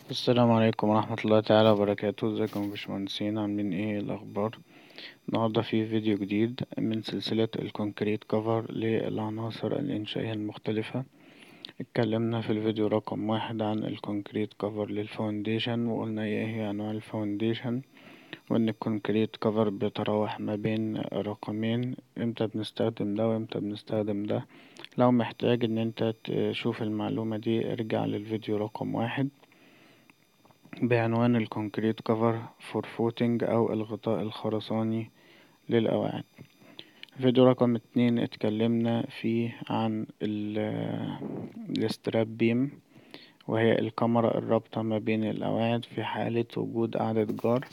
السلام عليكم ورحمة الله تعالى وبركاته ازيكم يا باشمهندسين عاملين ايه إيه الاخبار النهاردة في فيديو جديد من سلسلة الكونكريت كفر للعناصر الانشائية المختلفة اتكلمنا في الفيديو رقم واحد عن الكونكريت كفر للفاونديشن وقلنا ايه هي انواع الفاونديشن وان الكونكريت كفر بيتراوح ما بين رقمين امتى بنستخدم ده وامتى بنستخدم ده لو محتاج ان انت تشوف المعلومة دي ارجع للفيديو رقم واحد بعنوان الكونكريت كفر فور فوتنج أو الغطاء الخرساني للقواعد فيديو رقم اتنين اتكلمنا فيه عن الستراب بيم وهي الكاميرا الرابطة ما بين القواعد في حالة وجود قاعدة جار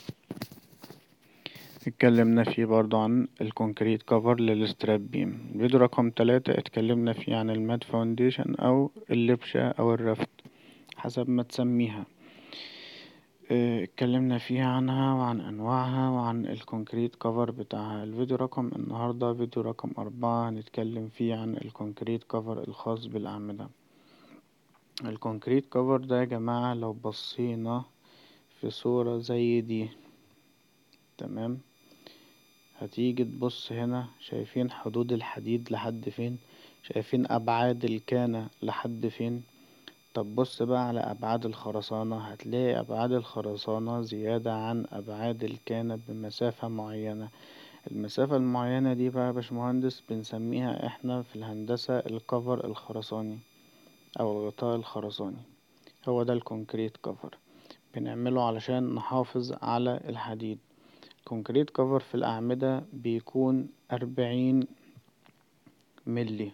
اتكلمنا فيه برضو عن الكونكريت كفر للستراب بيم فيديو رقم تلاتة اتكلمنا فيه عن المات فاونديشن أو اللبشة أو الرفت حسب ما تسميها اتكلمنا فيها عنها وعن انواعها وعن الكونكريت كفر بتاعها الفيديو رقم النهاردة فيديو رقم اربعة هنتكلم فيه عن الكونكريت كفر الخاص بالاعمدة الكونكريت كفر ده يا جماعة لو بصينا في صورة زي دي تمام هتيجي تبص هنا شايفين حدود الحديد لحد فين شايفين ابعاد الكانة لحد فين طب بص بقى على أبعاد الخرسانة هتلاقي أبعاد الخرسانة زيادة عن أبعاد الكانة بمسافة معينة المسافة المعينة دي بقى يا باشمهندس بنسميها احنا في الهندسة الكفر الخرساني أو الغطاء الخرساني هو ده الكونكريت كفر بنعمله علشان نحافظ على الحديد الكونكريت كفر في الأعمدة بيكون أربعين ملي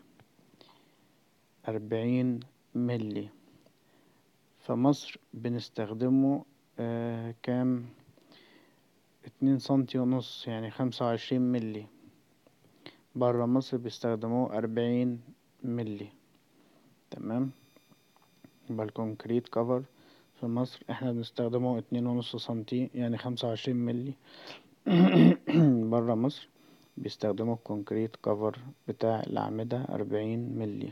أربعين ملي في مصر بنستخدمه آه كام اتنين سنتي ونص يعني خمسة وعشرين ملي برا مصر بيستخدموه أربعين ملي تمام يبقى الكونكريت كفر في مصر احنا بنستخدمه اتنين ونص سنتي يعني خمسة وعشرين ملي برا مصر بيستخدموا الكونكريت كفر بتاع الأعمدة أربعين ملي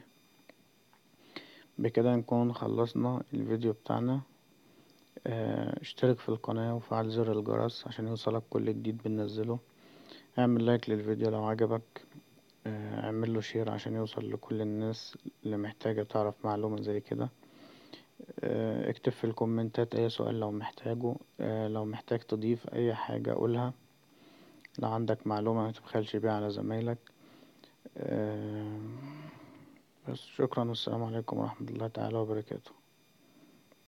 بكده نكون خلصنا الفيديو بتاعنا اه اشترك في القناة وفعل زر الجرس عشان يوصلك كل جديد بننزله اعمل لايك للفيديو لو عجبك اه اعمل له شير عشان يوصل لكل الناس اللي محتاجة تعرف معلومة زي كده اه اكتب في الكومنتات اي سؤال لو محتاجه لو محتاج تضيف اي حاجة قولها لو عندك معلومة متبخلش بيها على زمايلك بس شكرا والسلام عليكم ورحمة الله تعالى وبركاته